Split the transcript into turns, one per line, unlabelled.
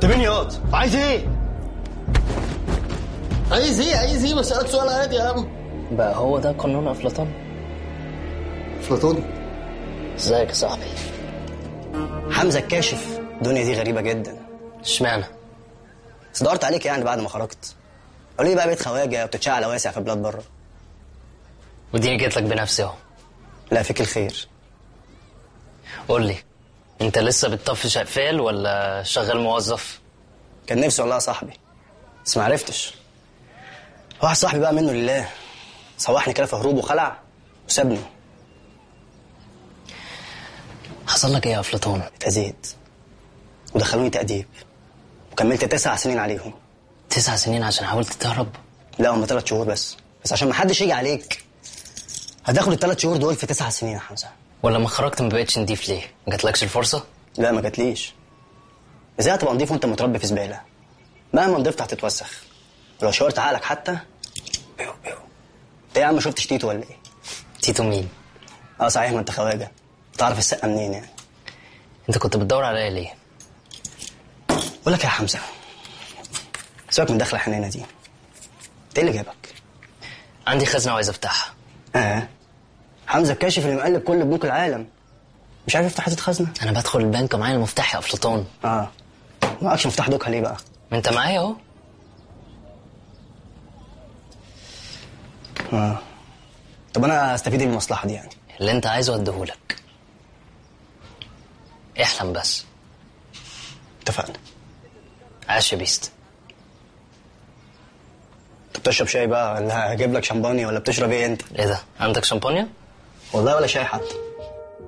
انت مين ياض عايز ايه
عايز ايه عايز ايه بسألك سؤال عادي يا عم
بقى هو ده قانون افلاطون
افلاطون
ازيك يا صاحبي
حمزه الكاشف الدنيا دي غريبه جدا
اشمعنى
بس دورت عليك يعني بعد ما خرجت قالوا لي بقى بيت خواجه وبتتشعل واسع في بلاد بره
وديني جيت لك بنفسي اهو
لا فيك الخير
قول لي انت لسه بتطفش اقفال ولا شغال موظف
كان نفسي والله يا صاحبي بس ما عرفتش واحد صاحبي بقى منه لله صوحني كده في هروب وخلع وسابني
حصل لك ايه يا افلاطون
اتأذيت ودخلوني تأديب وكملت تسع سنين عليهم
تسع سنين عشان حاولت تهرب
لا هم ثلاث شهور بس بس عشان ما حدش يجي عليك هتاخد الثلاث شهور دول في تسع سنين يا حمزه
ولما خرجت ما بقتش نضيف ليه ما جاتلكش الفرصه
لا ما جاتليش ازاي هتبقى نضيف وانت متربي في زباله مهما نضفت هتتوسخ ولو شاورت عقلك حتى بيو بيو انت يا عم ما شفتش تيتو ولا ايه
تيتو مين
اه صحيح ما انت خواجه تعرف السقه منين يعني
انت كنت بتدور عليا ليه
بقول لك يا حمزه سيبك من دخله حنينه دي انت ايه اللي جابك
عندي خزنه وعايز افتحها
اه حمزه الكاشف اللي مقلب كل بنوك العالم مش عارف يفتح حته خزنه
انا بدخل البنك ومعايا المفتاح يا افلاطون
اه معكش مفتاح دوكها ليه بقى
ما انت معايا اهو
اه طب انا استفيد ايه من المصلحه دي يعني
اللي انت عايزه اديهولك احلم بس
اتفقنا
عاش يا بيست
انت بتشرب شاي بقى ولا هجيب لك شمبانيا ولا بتشرب ايه انت
ايه ده عندك شامبانيا
والله ولا شاي حتى